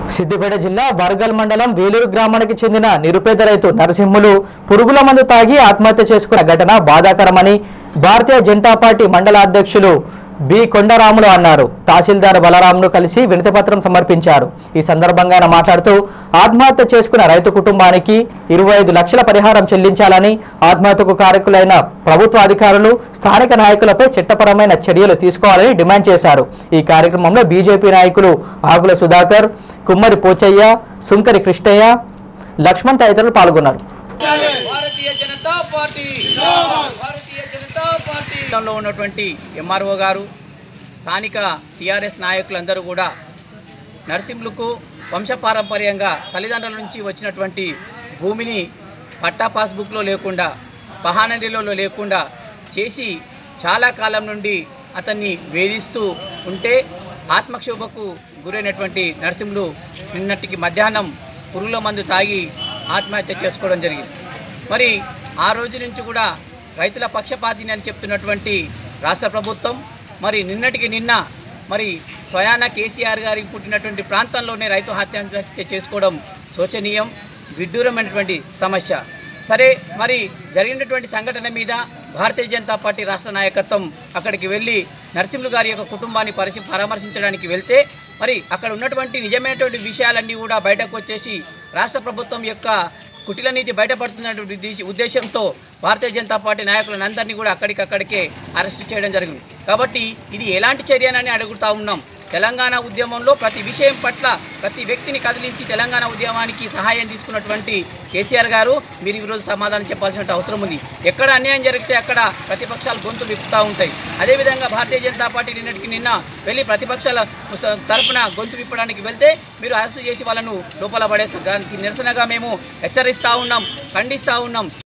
సిద్దిపేట జిల్లా వర్గల్ మండలం వేలూరు గ్రామానికి చెందిన నిరుపేద రైతు నరసింహులు పురుగుల మందు తాగి ఆత్మహత్య చేసుకున్న ఘటన బాధాకరమని భారతీయ జనతా పార్టీ మండల అధ్యక్షులు బి కొండరాములు అన్నారు తహసీల్దార్ బలరాంను కలిసి వినతిపత్రం సమర్పించారు ఈ సందర్భంగా ఆయన మాట్లాడుతూ ఆత్మహత్య చేసుకున్న రైతు కుటుంబానికి ఇరవై ఐదు లక్షల పరిహారం చెల్లించాలని ఆత్మహత్యకు కారకులైన ప్రభుత్వ అధికారులు స్థానిక నాయకులపై చట్టపరమైన చర్యలు తీసుకోవాలని డిమాండ్ చేశారు ఈ కార్యక్రమంలో బీజేపీ నాయకులు ఆకుల సుధాకర్ కుమ్మరి పోచయ్య సుంకరి కృష్ణయ్య లక్ష్మణ్ తదితరులు పాల్గొన్నారు భారతీయ జనతా పార్టీ భారతీయ జనతా పార్టీ లో ఉన్నటువంటి ఎంఆర్ఓ గారు స్థానిక టిఆర్ఎస్ నాయకులందరూ కూడా నర్సింహులకు వంశపారంపర్యంగా తల్లిదండ్రుల నుంచి వచ్చినటువంటి భూమిని పట్టా పాస్బుక్లో లేకుండా పహానదిలో లేకుండా చేసి చాలా కాలం నుండి అతన్ని వేధిస్తూ ఉంటే ఆత్మక్షోభకు గురైనటువంటి నరసింహులు నిన్నటికి మధ్యాహ్నం పురుగుల మందు తాగి ఆత్మహత్య చేసుకోవడం జరిగింది మరి ఆ రోజు నుంచి కూడా రైతుల పక్షపాతిని అని చెప్తున్నటువంటి రాష్ట్ర ప్రభుత్వం మరి నిన్నటికి నిన్న మరి స్వయాన కేసీఆర్ గారికి పుట్టినటువంటి ప్రాంతంలోనే రైతు ఆత్మహత్య చేసుకోవడం శోచనీయం విడ్డూరమైనటువంటి సమస్య సరే మరి జరిగినటువంటి సంఘటన మీద భారతీయ జనతా పార్టీ రాష్ట్ర నాయకత్వం అక్కడికి వెళ్ళి నరసింహులు గారి యొక్క కుటుంబాన్ని పరిశీ పరామర్శించడానికి వెళ్తే మరి అక్కడ ఉన్నటువంటి నిజమైనటువంటి విషయాలన్నీ కూడా బయటకు వచ్చేసి రాష్ట్ర ప్రభుత్వం యొక్క కుటిల నీతి బయటపడుతున్నటువంటి ఉద్దేశ- ఉద్దేశంతో భారతీయ జనతా పార్టీ నాయకులను అందరినీ కూడా అక్కడికక్కడికే అరెస్ట్ చేయడం జరిగింది కాబట్టి ఇది ఎలాంటి చర్యనని అడుగుతా ఉన్నాం తెలంగాణ ఉద్యమంలో ప్రతి విషయం పట్ల ప్రతి వ్యక్తిని కదిలించి తెలంగాణ ఉద్యమానికి సహాయం తీసుకున్నటువంటి కేసీఆర్ గారు మీరు ఈరోజు సమాధానం చెప్పాల్సిన అవసరం ఉంది ఎక్కడ అన్యాయం జరిగితే అక్కడ ప్రతిపక్షాలు గొంతు విప్పుతూ ఉంటాయి అదేవిధంగా భారతీయ జనతా పార్టీ నిన్నటికి నిన్న వెళ్ళి ప్రతిపక్షాల తరపున గొంతు విప్పడానికి వెళ్తే మీరు అరెస్ట్ చేసి వాళ్ళను లోపల పడేస్తారు దానికి నిరసనగా మేము హెచ్చరిస్తూ ఉన్నాం ఖండిస్తూ ఉన్నాం